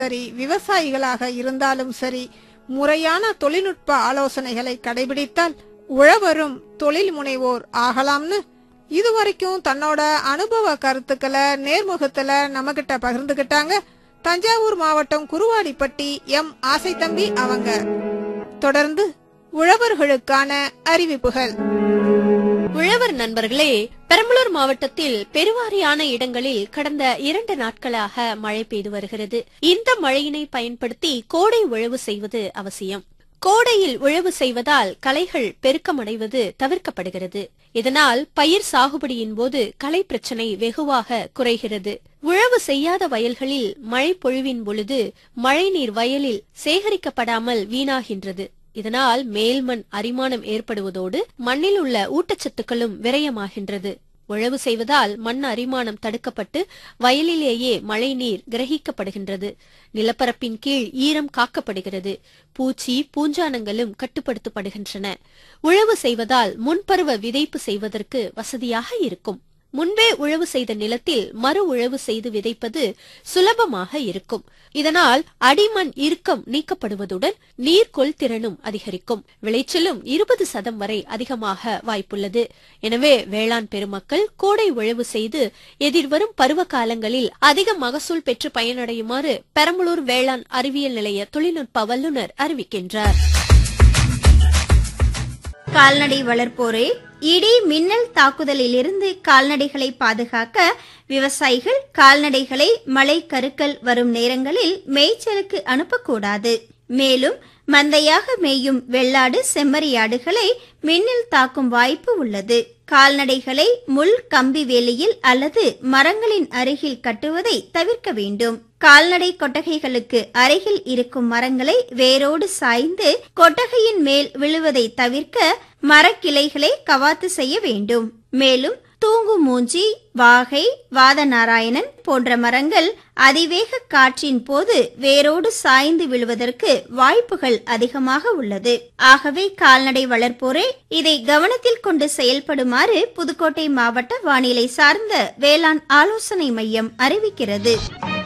சரி விவசாயிகளாக இருந்தாலும் சரி முறையான தொழில்நுட்ப ஆலோசனைகளை கடைபிடித்தால் உழவரும் தொழில் முனைவோர் ஆகலாம்னு இதுவரைக்கும் தன்னோட அனுபவ கருத்துக்களை நேர்முகத்துல நம்மகிட்ட பகிர்ந்துகிட்டாங்க தஞ்சாவூர் மாவட்டம் குருவாடிப்பட்டி எம் ஆசை தம்பி அவங்க தொடர்ந்து உழவர்களுக்கான அறிவிப்புகள் உழவர் நண்பர்களே பெரம்பலூர் மாவட்டத்தில் பெருவாரியான இடங்களில் கடந்த இரண்டு நாட்களாக மழை பெய்து வருகிறது இந்த மழையினை பயன்படுத்தி கோடை உழவு செய்வது அவசியம் கோடையில் உழவு செய்வதால் களைகள் பெருக்கமடைவது தவிர்க்கப்படுகிறது இதனால் பயிர் சாகுபடியின் போது களை பிரச்சனை வெகுவாக குறைகிறது உழவு செய்யாத வயல்களில் மழை பொழிவின் பொழுது மழைநீர் வயலில் சேகரிக்கப்படாமல் வீணாகின்றது இதனால் மேல்மண் அரிமானம் ஏற்படுவதோடு மண்ணில் உள்ள ஊட்டச்சத்துக்களும் விரயமாகின்றது உழவு செய்வதால் மண் அரிமானம் தடுக்கப்பட்டு வயலிலேயே மழைநீர் கிரகிக்கப்படுகின்றது நிலப்பரப்பின் கீழ் ஈரம் காக்கப்படுகிறது பூச்சி பூஞ்சானங்களும் கட்டுப்படுத்தப்படுகின்றன உழவு செய்வதால் முன்பருவ விதைப்பு செய்வதற்கு வசதியாக இருக்கும் முன்பே உழவு செய்த நிலத்தில் மறு உழவு செய்து விதைப்பது சுலபமாக இருக்கும் இதனால் அடிமண் இறுக்கம் நீக்கப்படுவதுடன் நீர் கொள்திறனும் அதிகரிக்கும் விளைச்சலும் இருபது சதம் வரை அதிகமாக வாய்ப்புள்ளது எனவே வேளாண் பெருமக்கள் கோடை உழவு செய்து எதிர்வரும் பருவ காலங்களில் அதிக மகசூல் பெற்று பயனடையுமாறு பெரம்பலூர் வேளாண் அறிவியல் நிலைய தொழில்நுட்ப வல்லுநர் அறிவிக்கின்றார் கால்நடை வளர்ப்போரே இடி மின்னல் தாக்குதலிலிருந்து கால்நடைகளை பாதுகாக்க விவசாயிகள் கால்நடைகளை மழை கருக்கள் வரும் நேரங்களில் மேய்ச்சலுக்கு அனுப்பக்கூடாது மேலும் மந்தையாக மேயும் வெள்ளாடு செம்மறியாடுகளை மின்னல் தாக்கும் வாய்ப்பு உள்ளது கால்நடைகளை முள் கம்பி வேலியில் அல்லது மரங்களின் அருகில் கட்டுவதை தவிர்க்க வேண்டும் கால்நடை கொட்டகைகளுக்கு அருகில் இருக்கும் மரங்களை வேரோடு சாய்ந்து கொட்டகையின் மேல் விழுவதை தவிர்க்க மரக்கிளைகளை கவாத்து செய்ய வேண்டும் மேலும் தூங்கு மூஞ்சி வாகை வாதநாராயணன் போன்ற மரங்கள் அதிவேக காற்றின் போது வேரோடு சாய்ந்து விழுவதற்கு வாய்ப்புகள் அதிகமாக உள்ளது ஆகவே கால்நடை வளர்ப்போரே இதை கவனத்தில் கொண்டு செயல்படுமாறு புதுக்கோட்டை மாவட்ட வானிலை சார்ந்த வேளாண் ஆலோசனை மையம் அறிவிக்கிறது